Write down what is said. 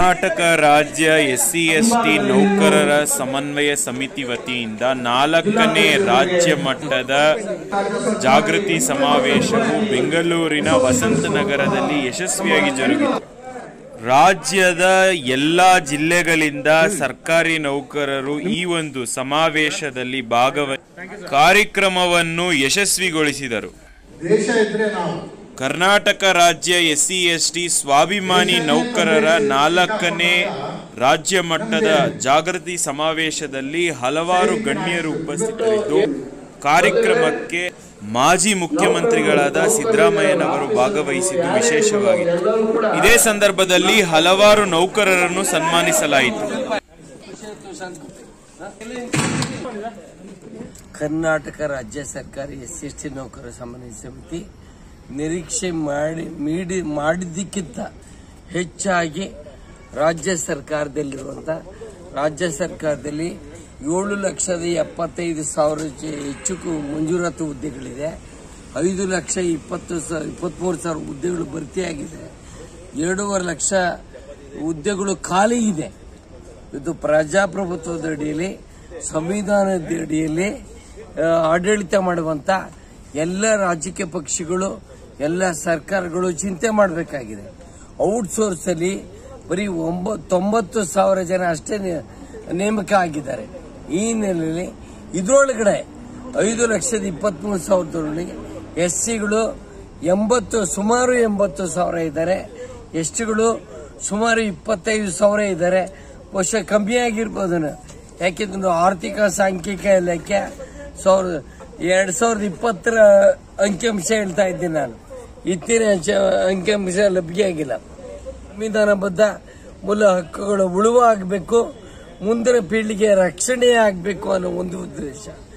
ಕರ್ನಾಟಕ ರಾಜ್ಯ SC ST ನೌಕರರ ಸಮನ್ವಯ ಸಮಿತಿ ವತಿಯಿಂದ ನಾಲ್ಕನೇ ರಾಜ್ಯ ಮಟ್ಟದ ಜಾಗೃತಿ ಸಮಾವೇಶವು ಬೆಂಗಳೂರಿನ ವಸಂತನಗರದಲ್ಲಿ ಯಶಸ್ವಿಯಾಗಿ ಜರುಗಿತು ರಾಜ್ಯದ ಎಲ್ಲ ಜಿಲ್ಲೆಗಳಿಂದ ಸರ್ಕಾರಿ ನೌಕರರು ಈ ಒಂದು ಸಮಾವೇಶದಲ್ಲಿ ಭಾಗವಹಿಸಿ ಕಾರ್ಯಕ್ರಮವನ್ನು ಯಶಸ್ವಿಗೊಳಿಸಿದರು ದೇಶ ಇದ್ರೆ ನಾವು ಕರ್ನಾಟಕ ರಾಜ್ಯ ಎಸ್ಸಿ ಎಸ್ಟಿ ಸ್ವಾಭಿಮಾನಿ ನೌಕರರ ನಾಲ್ಕನೇ ರಾಜ್ಯ ಮಟ್ಟದ ಜಾಗೃತಿ ಸಮಾವೇಶದಲ್ಲಿ ಹಲವಾರು ಗಣ್ಯರು ಉಪಸ್ಥಿತರಿದ್ದು ಕಾರ್ಯಕ್ರಮಕ್ಕೆ ಮಾಜಿ ಮುಖ್ಯಮಂತ್ರಿಗಳಾದ ಸಿದ್ದರಾಮಯ್ಯನವರು ಭಾಗವಹಿಸಿದ್ದು ವಿಶೇಷವಾಗಿತ್ತು ಇದೇ ಸಂದರ್ಭದಲ್ಲಿ ಹಲವಾರು ನೌಕರರನ್ನು ಸನ್ಮಾನಿಸಲಾಯಿತು ಕರ್ನಾಟಕ ರಾಜ್ಯ ಸರ್ಕಾರಿ ಎಸ್ ಎಸ್ ಟಿ ನೌಕರರ ಸಮನ್ವಯ ಸಮಿತಿ ನಿರೀಕ್ಷೆ ಮಾಡಿ ಮೀಡಿ ಮಾಡಿದ್ದಕ್ಕಿಂತ ಹೆಚ್ಚಾಗಿ ರಾಜ್ಯ ಸರ್ಕಾರದಲ್ಲಿರುವಂಥ ರಾಜ್ಯ ಸರ್ಕಾರದಲ್ಲಿ ಏಳು ಲಕ್ಷದ ಎಪ್ಪತ್ತೈದು ಸಾವಿರ ಜ- ಹೆಚ್ಚು ಕು- ಮಂಜೂರಾತಿ ಹುದ್ದೆಗಳಿದೆ ಐದು ಲಕ್ಷ ಇಪ್ಪತ್ತು ಸಾವಿರ ಇಪ್ಪತ್ತ್ಮೂರು ಸಾವಿರ ಹುದ್ದೆಗಳು ಭರ್ತಿಯಾಗಿದೆ ಎರಡೂವರೆ ಲಕ್ಷ ಹುದ್ದೆಗಳು ಖಾಲಿ ಇದೆ ಇದು ಪ್ರಜಾಪ್ರಭುತ್ವದ ಅಡಿಯಲ್ಲಿ ಸಂವಿಧಾನದ ಅಡಿಯಲ್ಲಿ ಆ, ಆಡಳಿತ ಮಾಡುವಂತ ಎಲ್ಲ ರಾಜಕೀಯ ಪಕ್ಷಗಳು ಎಲ್ಲ ಸರ್ಕಾರಗಳು ಚಿಂತೆ ಮಾಡಬೇಕಾಗಿದೆ ಔಟ್ಸೋರ್ಸ್ ಅಲ್ಲಿ ಬರೀ ಒಂಬತ್ತು ತೊಂಬತ್ತು ಸಾವಿರ ಜನ ಅಷ್ಟೇ ನೇ- ನೇಮಕ ಆಗಿದ್ದಾರೆ ಈ ಹಿನ್ನೆಲೆಯಲ್ಲಿ ಇದರೊಳಗಡೆ ಐದು ಲಕ್ಷದ ಇಪ್ಪತ್ಮೂರು ಸಾವಿರದೊಳಗೆ ಎಸ್ ಸಿಗಳು ಎಂಬತ್ತು ಸುಮಾರು ಎಂಬತ್ತು ಸಾವಿರ ಇದ್ದಾರೆ ಎಸ್ ಟಿಗಳು ಸುಮಾರು ಇಪ್ಪತ್ತೈದು ಸಾವಿರ ಇದ್ದಾರೆ ಬಹುಶಃ ಕಮ್ಮಿ ಆಗಿರ್ಬೋದು ಯಾಕೆಂದ್ರೆ ಆರ್ಥಿಕ ಸಾಂಖ್ಯಿಕ ಇಲಾಖೆ ಸಾವಿರದ ಎರಡ್ ಸಾವಿರದ ಇಪ್ಪತ್ತರ ಅಂಕಿಅಂಶ ಹೇಳ್ತಾ ಇದ್ದೀನಿ ನಾನು ಇತ್ತಿನ ಅಂಶ- ಅಂಕಿಅಂಶ ಲಭ್ಯ ಆಗಿಲ್ಲ ಸಂವಿಧಾನಬದ್ಧ ಮೂಲ ಹಕ್ಕುಗಳು ಉಳುವ ಆಗಬೇಕು ಮುಂದಿನ ಪೀಳಿಗೆ ರಕ್ಷಣೆ ಆಗಬೇಕು ಅನ್ನೋ ಒಂದು ಉದ್ದೇಶ